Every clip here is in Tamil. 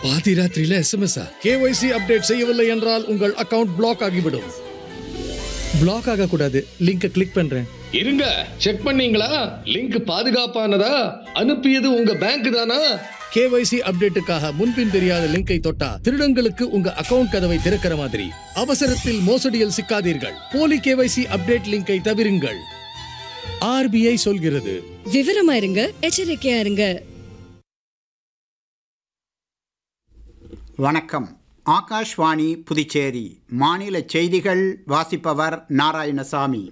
பாதி ராத்திரியில எஸ்எம்எஸ் கேஒய்சி அப்டேட் செய்யவில்லை என்றால் உங்கள் அக்கவுண்ட் பிளாக் ஆகிவிடும் பிளாக் ஆக கூடாது லிங்கை கிளிக் பண்றேன் இருங்க செக் பண்ணீங்களா லிங்க் பாதுகாப்பானதா அனுப்பியது உங்க பேங்க் தானா கேஒய்சி அப்டேட்டுக்காக முன்பின் தெரியாத லிங்கை தொட்டா திருடங்களுக்கு உங்க அக்கவுண்ட் கதவை திறக்கிற மாதிரி அவசரத்தில் மோசடியில் சிக்காதீர்கள் போலி கேஒய்சி அப்டேட் லிங்கை தவிருங்கள் ஆர்பிஐ சொல்கிறது விவரமா இருங்க எச்சரிக்கையா இருங்க வணக்கம் ஆகாஷ்வாணி புதுச்சேரி மாநில செய்திகள் வாசிப்பவர் நாராயணசாமி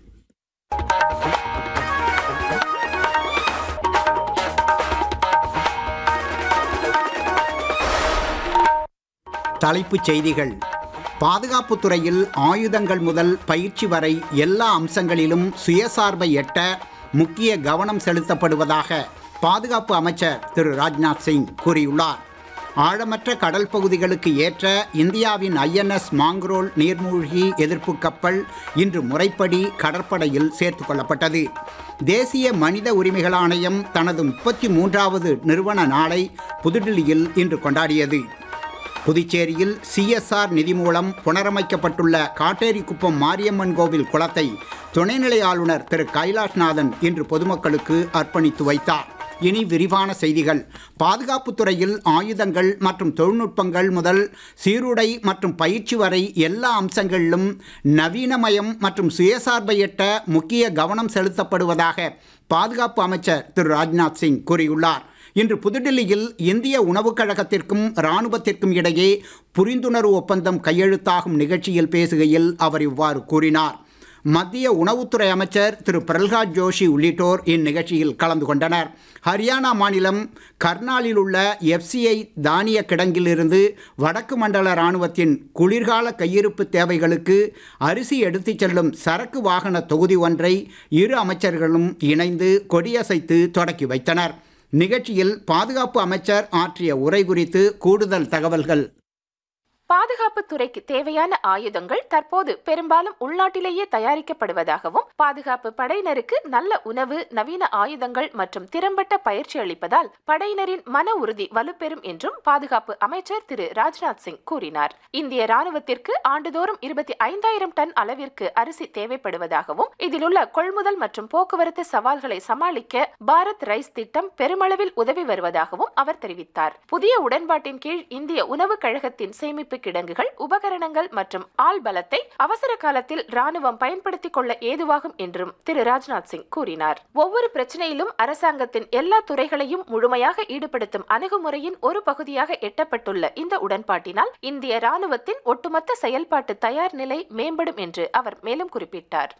தலைப்புச் செய்திகள் பாதுகாப்புத் துறையில் ஆயுதங்கள் முதல் பயிற்சி வரை எல்லா அம்சங்களிலும் சுயசார்பை எட்ட முக்கிய கவனம் செலுத்தப்படுவதாக பாதுகாப்பு அமைச்சர் திரு ராஜ்நாத் சிங் கூறியுள்ளார் ஆழமற்ற கடல் பகுதிகளுக்கு ஏற்ற இந்தியாவின் ஐஎன்எஸ் மாங்க்ரோல் நீர்மூழ்கி எதிர்ப்பு கப்பல் இன்று முறைப்படி கடற்படையில் சேர்த்துக் கொள்ளப்பட்டது தேசிய மனித உரிமைகள் ஆணையம் தனது முப்பத்தி மூன்றாவது நிறுவன நாளை புதுடில்லியில் இன்று கொண்டாடியது புதுச்சேரியில் சிஎஸ்ஆர் நிதி மூலம் புனரமைக்கப்பட்டுள்ள காட்டேரிக்குப்பம் மாரியம்மன் கோவில் குளத்தை துணைநிலை ஆளுநர் திரு கைலாஷ்நாதன் இன்று பொதுமக்களுக்கு அர்ப்பணித்து வைத்தார் இனி விரிவான செய்திகள் பாதுகாப்புத் துறையில் ஆயுதங்கள் மற்றும் தொழில்நுட்பங்கள் முதல் சீருடை மற்றும் பயிற்சி வரை எல்லா அம்சங்களிலும் நவீனமயம் மற்றும் சுயசார்பை எட்ட முக்கிய கவனம் செலுத்தப்படுவதாக பாதுகாப்பு அமைச்சர் திரு ராஜ்நாத் சிங் கூறியுள்ளார் இன்று புதுடில்லியில் இந்திய உணவுக் கழகத்திற்கும் இராணுவத்திற்கும் இடையே புரிந்துணர்வு ஒப்பந்தம் கையெழுத்தாகும் நிகழ்ச்சியில் பேசுகையில் அவர் இவ்வாறு கூறினார் மத்திய உணவுத்துறை அமைச்சர் திரு பிரல்ஹாத் ஜோஷி உள்ளிட்டோர் இந்நிகழ்ச்சியில் கலந்து கொண்டனர் ஹரியானா மாநிலம் கர்னாலில் உள்ள எஃப்சிஐ தானிய கிடங்கிலிருந்து வடக்கு மண்டல இராணுவத்தின் குளிர்கால கையிருப்பு தேவைகளுக்கு அரிசி எடுத்துச் செல்லும் சரக்கு வாகன தொகுதி ஒன்றை இரு அமைச்சர்களும் இணைந்து கொடியசைத்து தொடக்கி வைத்தனர் நிகழ்ச்சியில் பாதுகாப்பு அமைச்சர் ஆற்றிய உரை குறித்து கூடுதல் தகவல்கள் பாதுகாப்பு துறைக்கு தேவையான ஆயுதங்கள் தற்போது பெரும்பாலும் உள்நாட்டிலேயே தயாரிக்கப்படுவதாகவும் பாதுகாப்பு படையினருக்கு நல்ல உணவு நவீன ஆயுதங்கள் மற்றும் திறம்பட்ட பயிற்சி அளிப்பதால் படையினரின் மன உறுதி வலுப்பெறும் என்றும் பாதுகாப்பு அமைச்சர் திரு ராஜ்நாத் சிங் கூறினார் இந்திய ராணுவத்திற்கு ஆண்டுதோறும் இருபத்தி ஐந்தாயிரம் டன் அளவிற்கு அரிசி தேவைப்படுவதாகவும் இதில் உள்ள கொள்முதல் மற்றும் போக்குவரத்து சவால்களை சமாளிக்க பாரத் ரைஸ் திட்டம் பெருமளவில் உதவி வருவதாகவும் அவர் தெரிவித்தார் புதிய உடன்பாட்டின் கீழ் இந்திய உணவுக் கழகத்தின் சேமிப்பு கிடங்குகள் உபகரணங்கள் மற்றும் ஆள் பலத்தை அவசர காலத்தில் ராணுவம் பயன்படுத்திக் கொள்ள ஏதுவாகும் என்றும் திரு ராஜ்நாத் சிங் கூறினார் ஒவ்வொரு பிரச்சனையிலும் அரசாங்கத்தின் எல்லா துறைகளையும் முழுமையாக ஈடுபடுத்தும் அணுகுமுறையின் ஒரு பகுதியாக எட்டப்பட்டுள்ள இந்த உடன்பாட்டினால் இந்திய ராணுவத்தின் ஒட்டுமொத்த செயல்பாட்டு தயார் நிலை மேம்படும் என்று அவர் மேலும் குறிப்பிட்டார்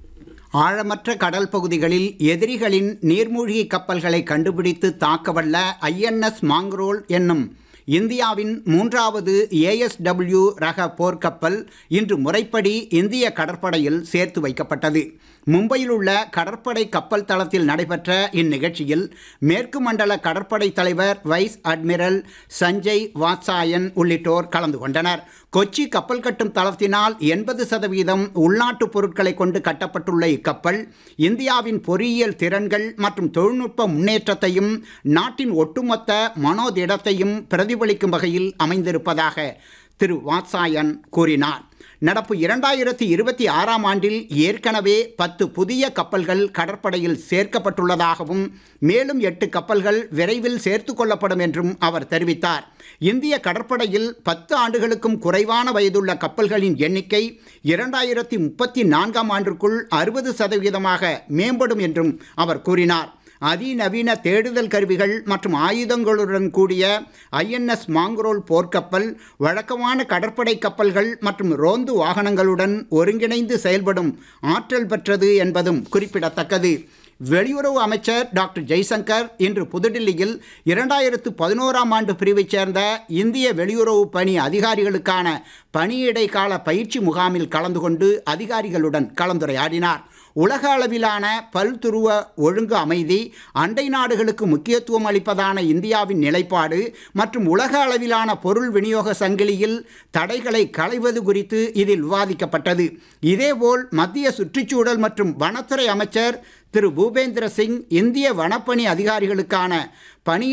ஆழமற்ற கடல் பகுதிகளில் எதிரிகளின் நீர்மூழ்கி கப்பல்களை கண்டுபிடித்து தாக்கவல்ல ஐஎன்எஸ் மாங்க்ரோல் என்னும் இந்தியாவின் மூன்றாவது ஏஎஸ்டபிள்யூ ரக போர்க்கப்பல் இன்று முறைப்படி இந்திய கடற்படையில் சேர்த்து வைக்கப்பட்டது மும்பையில் உள்ள கடற்படை கப்பல் தளத்தில் நடைபெற்ற இந்நிகழ்ச்சியில் மேற்கு மண்டல கடற்படை தலைவர் வைஸ் அட்மிரல் சஞ்சய் வாத்சாயன் உள்ளிட்டோர் கலந்து கொண்டனர் கொச்சி கப்பல் கட்டும் தளத்தினால் எண்பது சதவீதம் உள்நாட்டு பொருட்களை கொண்டு கட்டப்பட்டுள்ள இக்கப்பல் இந்தியாவின் பொறியியல் திறன்கள் மற்றும் தொழில்நுட்ப முன்னேற்றத்தையும் நாட்டின் ஒட்டுமொத்த மனோதிடத்தையும் பிரதிபலிக்கும் வகையில் அமைந்திருப்பதாக திரு வாத்சாயன் கூறினார் நடப்பு இரண்டாயிரத்தி இருபத்தி ஆறாம் ஆண்டில் ஏற்கனவே பத்து புதிய கப்பல்கள் கடற்படையில் சேர்க்கப்பட்டுள்ளதாகவும் மேலும் எட்டு கப்பல்கள் விரைவில் சேர்த்து கொள்ளப்படும் என்றும் அவர் தெரிவித்தார் இந்திய கடற்படையில் பத்து ஆண்டுகளுக்கும் குறைவான வயதுள்ள கப்பல்களின் எண்ணிக்கை இரண்டாயிரத்தி முப்பத்தி நான்காம் ஆண்டிற்குள் அறுபது சதவீதமாக மேம்படும் என்றும் அவர் கூறினார் அதிநவீன தேடுதல் கருவிகள் மற்றும் ஆயுதங்களுடன் கூடிய ஐஎன்எஸ் மாங்க்ரோல் போர்க்கப்பல் வழக்கமான கடற்படை கப்பல்கள் மற்றும் ரோந்து வாகனங்களுடன் ஒருங்கிணைந்து செயல்படும் ஆற்றல் பெற்றது என்பதும் குறிப்பிடத்தக்கது வெளியுறவு அமைச்சர் டாக்டர் ஜெய்சங்கர் இன்று புதுடில்லியில் இரண்டாயிரத்து பதினோராம் ஆண்டு பிரிவைச் சேர்ந்த இந்திய வெளியுறவு பணி அதிகாரிகளுக்கான பணியிடை கால பயிற்சி முகாமில் கலந்து கொண்டு அதிகாரிகளுடன் கலந்துரையாடினார் உலக அளவிலான பல்துருவ ஒழுங்கு அமைதி அண்டை நாடுகளுக்கு முக்கியத்துவம் அளிப்பதான இந்தியாவின் நிலைப்பாடு மற்றும் உலக அளவிலான பொருள் விநியோக சங்கிலியில் தடைகளை களைவது குறித்து இதில் விவாதிக்கப்பட்டது இதேபோல் மத்திய சுற்றுச்சூழல் மற்றும் வனத்துறை அமைச்சர் திரு பூபேந்திர சிங் இந்திய வனப்பணி அதிகாரிகளுக்கான பணி